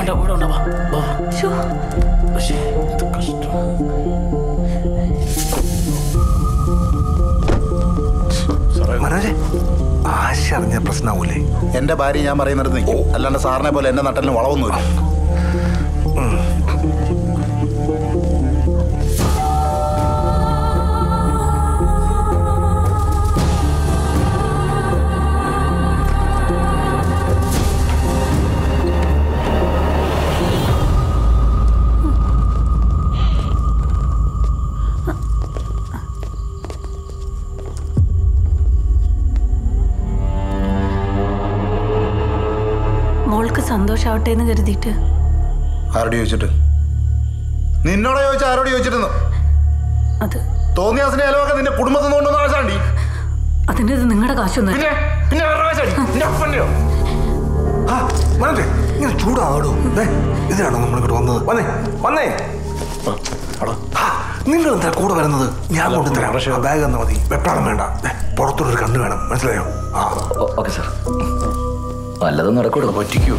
വേണ്ട ഇവിടെ ഉണ്ടാവാ ശ്ശോ. മനോജെ ആശ അറിഞ്ഞ പ്രശ്നമാവൂലേ എന്റെ ഭാര്യ ഞാൻ പറയുന്നിടത്ത് നിൽക്കും അല്ലാണ്ട് സാറിനെ പോലെ എന്റെ നട്ടലിന് വളവൊന്നുമില്ല മോൾക്ക് സന്തോഷാവട്ടെ എന്ന് കരുതിയിട്ട് ആരോട് ചോദിച്ചിട്ട് നിന്നോട് ചോദിച്ച ആരോട് ചോദിച്ചിരുന്നു അത് തോന്നിയ സ്നേഹമൊക്കെ നിന്റെ കുടുംബത്തിൽ നിന്ന് കൊണ്ടുവന്ന ആശാണ്ടി അതിൻ്റെ ഇത് നിങ്ങളുടെ കാശൊന്നും പിന്നെ പിന്നെ ആരുടെ ആശാടി നിന്റെ അപ്പൻ്റെയോ ആ മനോജെ ഇങ്ങനെ ചൂടാടോ ഏ ഇതിനാണോ നമ്മളിങ്ങോട്ട് വന്നത് വന്നേ വന്നേ ആ, നിങ്ങൾ എന്താ കൂടെ വരുന്നത് ഞാൻ കൊണ്ടുതരാം ആ ബാഗ് തന്നാ മതി വെപ്രാളം വേണ്ട ദേ, പുറത്തൊരു കണ്ണ് വേണം മനസ്സിലായോ ആ ഓക്കെ സാർ വല്ലതും നടക്കൂടോ പറ്റിക്കോ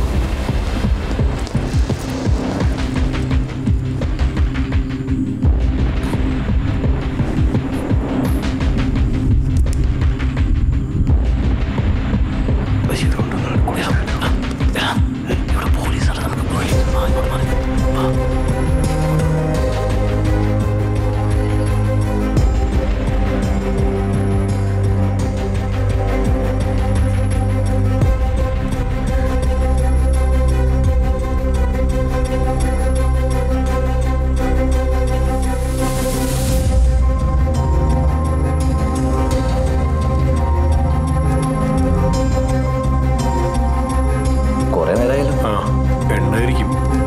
ഇവിടെ പോലീസാണ് നമുക്ക് പോലീസ് ആ, ഇങ്ങോട്ട് മാറി. വാ. കുറെ നേരമായാലും ആ എണ്ണായിരിക്കും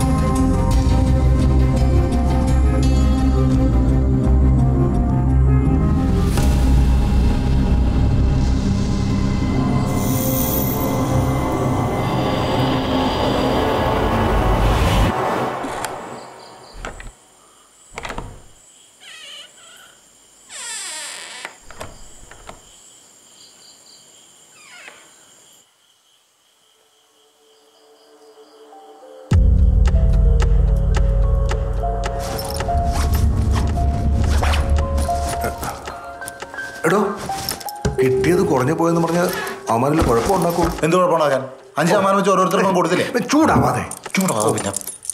എടോ കിട്ടിയത് കുറഞ്ഞു പോയെന്ന് പറഞ്ഞ് അവന്മാരിൽ കുഴപ്പമുണ്ടാക്കൂ എന്ത് കുഴപ്പമുണ്ടാക്കാൻ അഞ്ച് ശതമാനം വെച്ച് ഓരോരുത്തർക്കും കൊടുത്തില്ലേ ഏ, ചൂടാവാതെ ചൂടാവോ പിന്നെ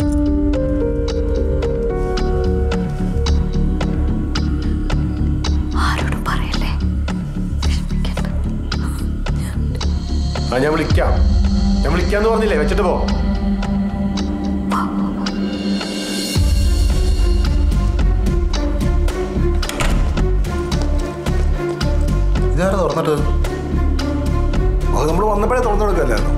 ആരോടും പറയല്ലേ വിഷമിക്കണ്ട ആ ഞാൻ വിളിക്കാം ഞാൻ വിളിക്കാന്ന് പറഞ്ഞില്ലേ വെച്ചിട്ട് പോ ഇതാരാ തുറന്നിട്ട് അത് നമ്മൾ വന്നപ്പോഴേ തുറന്നു കൊടുക്കല്ലായിരുന്നു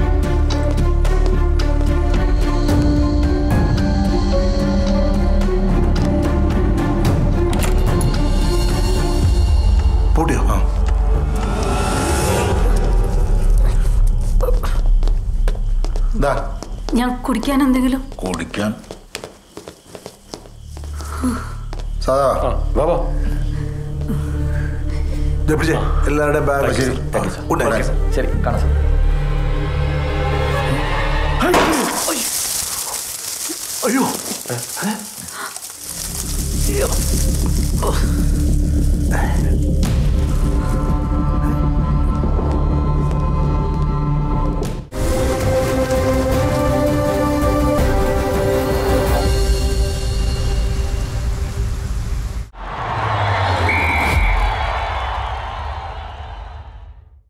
പൂട്ടിയോ ആ ഇതാ ഞാൻ കുടിക്കാൻ എന്തെങ്കിലും കുടിക്കാൻ സാധാ ആ വാ വാ ജപ്പിച്ചേ എല്ലാവരുടെയും ബാഗ് ശരി. ഗുഡ് നൈറ്റ് ശരി കാണാം സാർ അയ്യോ